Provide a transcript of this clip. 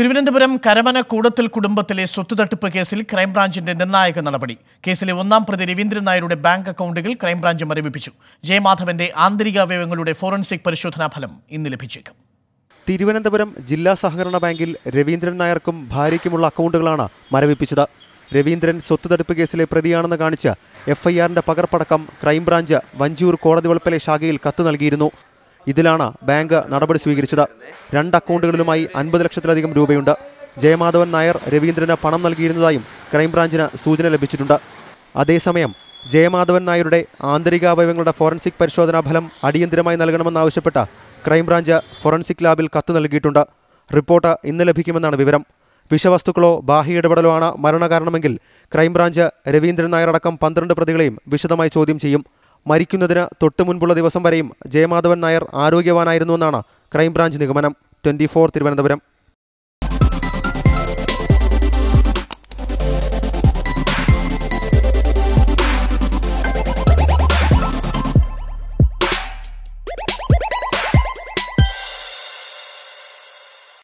തിരുവനന്തപുരം കരമന കൂടത്തിൽ കുടുംബത്തിലെ സ്വത്ത് തട്ടിപ്പ് കേസിൽ ക്രൈംബ്രാഞ്ചിന്റെ നിർണായക നടപടി കേസിലെ ഒന്നാം പ്രതി രവീന്ദ്രൻ നായരുടെ ബാങ്ക് അക്കൗണ്ടുകൾ ക്രൈംബ്രാഞ്ച് മരവിപ്പിച്ചു ജയമാധവന്റെ ആന്തരിക അവയവങ്ങളുടെ ഫോറൻസിക് പരിശോധനാ ഫലം ഇന്ന് ലഭിച്ചേക്കും തിരുവനന്തപുരം ജില്ലാ സഹകരണ ബാങ്കിൽ രവീന്ദ്രൻ നായർക്കും ഭാര്യയ്ക്കുമുള്ള അക്കൗണ്ടുകളാണ് മരവിപ്പിച്ചത് രവീന്ദ്രൻ സ്വത്ത് തട്ടിപ്പ് കേസിലെ പ്രതിയാണെന്ന് കാണിച്ച് എഫ്ഐആറിന്റെ പകർപ്പടക്കം ക്രൈംബ്രാഞ്ച് വഞ്ചിയൂർ കോടതി വളപ്പിലെ ശാഖയിൽ കത്ത് നൽകിയിരുന്നു ഇതിലാണ് ബാങ്ക് നടപടി സ്വീകരിച്ചത് രണ്ട് അക്കൗണ്ടുകളിലുമായി അൻപത് ലക്ഷത്തിലധികം രൂപയുണ്ട് ജയമാധവൻ നായർ രവീന്ദ്രന് പണം നൽകിയിരുന്നതായും ക്രൈംബ്രാഞ്ചിന് സൂചന ലഭിച്ചിട്ടുണ്ട് അതേസമയം ജയമാധവൻ നായരുടെ ആന്തരികാവയവങ്ങളുടെ ഫോറൻസിക് പരിശോധനാ ഫലം അടിയന്തരമായി നൽകണമെന്നാവശ്യപ്പെട്ട് ക്രൈംബ്രാഞ്ച് ഫോറൻസിക് ലാബിൽ കത്ത് നൽകിയിട്ടുണ്ട് റിപ്പോർട്ട് ഇന്ന് ലഭിക്കുമെന്നാണ് വിവരം വിഷവസ്തുക്കളോ ബാഹ്യ ഇടപെടലോ ആണ് മരണകാരണമെങ്കിൽ ക്രൈംബ്രാഞ്ച് രവീന്ദ്രൻ നായർ അടക്കം പന്ത്രണ്ട് പ്രതികളെയും വിശദമായി ചോദ്യം ചെയ്യും മരിക്കുന്നതിന് തൊട്ടു മുൻപുള്ള ദിവസം വരെയും ജയമാധവൻ നായർ ആരോഗ്യവാനായിരുന്നുവെന്നാണ് ക്രൈംബ്രാഞ്ച് നിഗമനം ട്വന്റി തിരുവനന്തപുരം